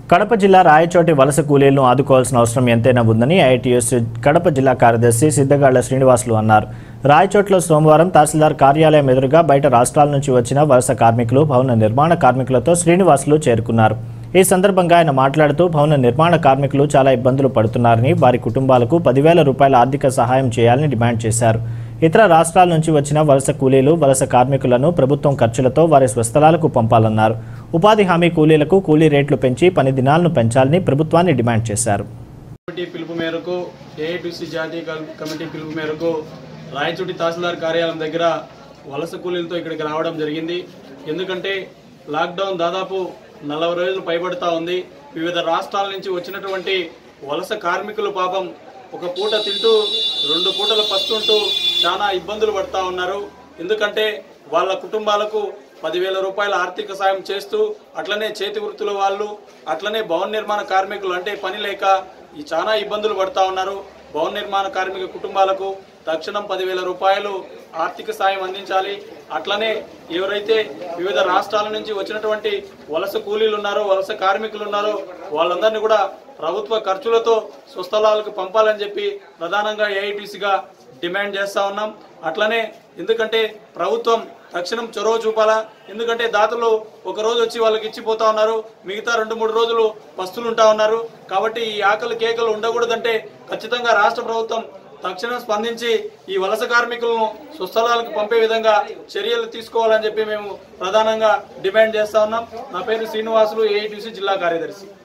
కడప జిల్లా రాయచోటి వలస కూలీలను ఆదుకోవాల్సిన అవసరం ఎంతైనా ఉందని ఐఐటీఎస్ కడప జిల్లా కార్యదర్శి సిద్ధగాళ్ల శ్రీనివాసులు అన్నారు రాయచోట్లో సోమవారం తహసీల్దార్ కార్యాలయం ఎదురుగా బయట రాష్ట్రాల నుంచి వచ్చిన వలస కార్మికులు భవన నిర్మాణ కార్మికులతో శ్రీనివాసులు చేరుకున్నారు ఈ సందర్భంగా ఆయన మాట్లాడుతూ భవన నిర్మాణ కార్మికులు చాలా ఇబ్బందులు పడుతున్నారని వారి కుటుంబాలకు పదివేల రూపాయల ఆర్థిక సహాయం చేయాలని డిమాండ్ చేశారు ఇతర రాష్ట్రాల నుంచి వచ్చిన వలస కూలీలు వలస కార్మికులను ప్రభుత్వం ఖర్చులతో వారి స్వస్థలాలకు పంపాలన్నారు ఉపాధి హామీ కూలీలకు కూలీ రేట్లు పెంచి పని దినాలను పెంచాలని ప్రభుత్వాన్ని డిమాండ్ చేశారు కమిటీ పిలుపు మేరకు ఏఐటీసీ జాతీయ కల్- కమిటీ పిలుపు మేరకు రాయచోటి తహసీల్దార్ కార్యాలయం దగ్గర వలస కూలీలతో ఇక్కడికి రావడం జరిగింది ఎందుకంటే లాక్డౌన్ దాదాపు నలభై రోజులు పైబడతా ఉంది వివిధ రాష్ట్రాల నుంచి వచ్చినటువంటి వలస కార్మికులు పాపం ఒక పూట తింటూ రెండు పూటలు పస్తుంటూ చాలా ఇబ్బందులు పడతా ఉన్నారు ఎందుకంటే వాళ్ళ కుటుంబాలకు పదివేల రూపాయల ఆర్థిక సాయం చేస్తూ అట్లనే చేతి వృత్తుల వాళ్ళు అట్లనే భవన నిర్మాణ కార్మికులు అంటే పని లేక ఈ చాలా ఇబ్బందులు పడతా ఉన్నారు భవన నిర్మాణ కార్మిక కుటుంబాలకు తక్షణం పదివేల రూపాయలు ఆర్థిక సాయం అందించాలి అట్లనే ఎవరైతే వివిధ రాష్ట్రాల నుంచి వచ్చినటువంటి వలస కూలీలు ఉన్నారో వలస కార్మికులు ఉన్నారో వాళ్ళందరినీ కూడా ప్రభుత్వ ఖర్చులతో స్వస్థలాలకు పంపాలని చెప్పి ప్రధానంగా ఏఐటీసీగా డిమాండ్ చేస్తా ఉన్నాం అట్లనే ఎందుకంటే ప్రభుత్వం తక్షణం చొరవ చూపాలా ఎందుకంటే దాతలు ఒక రోజు వచ్చి వాళ్ళకి ఇచ్చిపోతా ఉన్నారు మిగతా రెండు మూడు రోజులు పస్తులు ఉంటా ఉన్నారు కాబట్టి ఈ ఆకలి కేకలు ఉండకూడదంటే ఖచ్చితంగా రాష్ట్ర ప్రభుత్వం తక్షణం స్పందించి ఈ వలస కార్మికులను స్వస్థలాలకు పంపే విధంగా చర్యలు తీసుకోవాలని చెప్పి మేము ప్రధానంగా డిమాండ్ చేస్తా ఉన్నాం నా పేరు శ్రీనివాసులు ఏఐటీసీ జిల్లా కార్యదర్శి